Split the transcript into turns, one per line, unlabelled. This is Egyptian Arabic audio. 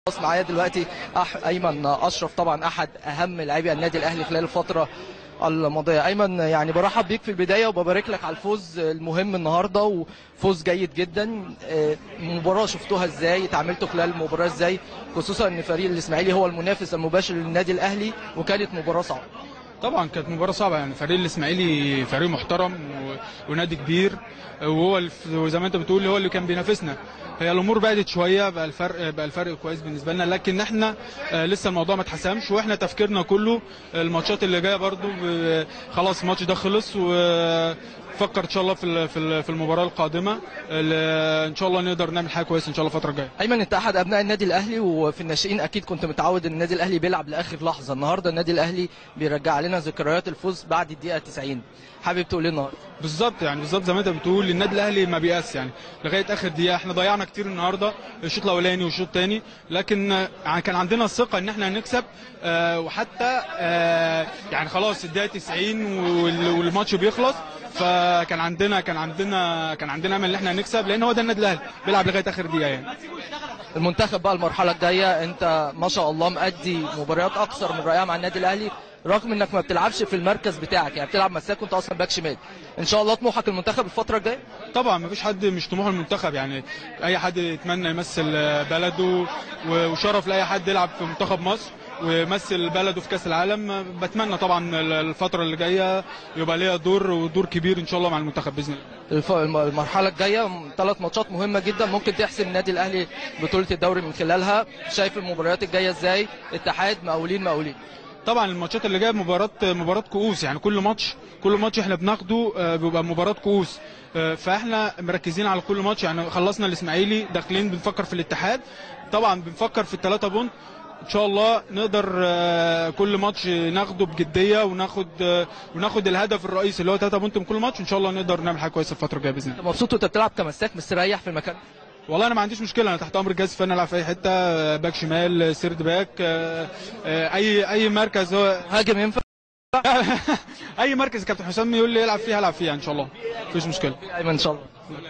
خلاص معايا دلوقتي أح... ايمن اشرف طبعا احد اهم لاعبي النادي الاهلي خلال الفتره الماضيه ايمن يعني برحب بيك في البدايه وببارك لك على الفوز المهم النهارده وفوز جيد جدا آه، مباراه شفتوها ازاي اتعاملتوا خلال المباراه ازاي خصوصا ان فريق الاسماعيلي هو المنافس المباشر للنادي الاهلي وكانت مباراه صعبه
طبعا كانت مباراه صعبه يعني فريق الاسماعيلي فريق محترم و... ونادي كبير وهو الف... وزي ما انت بتقول هو اللي كان بينافسنا هي الامور بعدت شويه بقى الفرق بقى الفرق كويس بالنسبه لنا لكن احنا آه، لسه الموضوع ما اتحسمش واحنا تفكيرنا كله الماتشات اللي جايه برضو ب... خلاص الماتش ده خلص وفكر ان شاء الله في ال- في ال- في المباراه القادمه ال- ان شاء الله نقدر نعمل حاجه كويسه ان شاء الله الفتره الجايه
ايمن انت احد ابناء النادي الاهلي وفي الناشئين اكيد كنت متعود ان النادي الاهلي بيلعب لاخر لحظه النهارده النادي الاهلي بيرجع لنا ذكريات الفوز بعد الدقيقه 90 حابب تقول ايه النهارده
بالظبط يعني بالظبط زي ما انت بتقول النادي الاهلي ما بيأس يعني لغايه اخر دقيقه احنا ضيعنا كتير النهارده الشوط الاولاني والشوط الثاني لكن آه، كان عندنا الثقه ان احنا هنكسب آه، وحتى آه، يعني خلاص الدقيقه 90 وال- والماتش بيخلص فكان عندنا كان عندنا كان عندنا امل ان احنا هنكسب لان هو ده النادي الاهلي بيلعب لغايه اخر دقيقه يعني
المنتخب بقى المرحله الجايه انت ما شاء الله مأدي مباريات اكثر من رائعه مع النادي الاهلي رغم انك ما بتلعبش في المركز بتاعك يعني بتلعب مساك وانت اصلا باك شمال ان شاء الله طموحك المنتخب الفتره الجايه
طبعا مفيش حد مش طموح المنتخب يعني اي حد يتمنى يمثل بلده و- وشرف لاي حد يلعب في منتخب مصر ويمثل بلده في كاس العالم بتمنى طبعا الفتره اللي جايه يبقى ليا دور ودور كبير ان شاء الله مع المنتخب باذن الله
الف- الم- المرحله الجايه ثلاث ماتشات مهمه جدا ممكن تحسم النادي الاهلي بطوله الدوري من خلالها شايف المباريات الجايه ازاي اتحاد مقاولين مقاولين
طبعا الماتشات اللي جايه مباراه مباراه كؤوس يعني كل ماتش كل ماتش احنا بناخده آه، بيبقى مباراه كؤوس آه، فاحنا مركزين على كل ماتش يعني خلصنا الاسماعيلي داخلين بنفكر في الاتحاد طبعا بنفكر في الثلاثه بونت ان شاء الله نقدر آه، كل ماتش ناخده بجديه وناخد آه، وناخد الهدف الرئيسي اللي هو 3 بونت من كل ماتش ان شاء الله نقدر نعمل حاجه كويسه الفتره الجايه باذن الله
انت مبسوط وانت بتلعب كمساك مستريح في المكان
والله انا ما عنديش مشكله انا تحت امر الجهاز الفني العب في اي حته آه، باك شمال سيرد باك آه، آه، اي اي مركز هو
هاجم ينفع
اي مركز كابتن حسام يقول لي يلعب فيه هلعب فيه ان شاء الله مفيش مشكله
ايمن ان شاء الله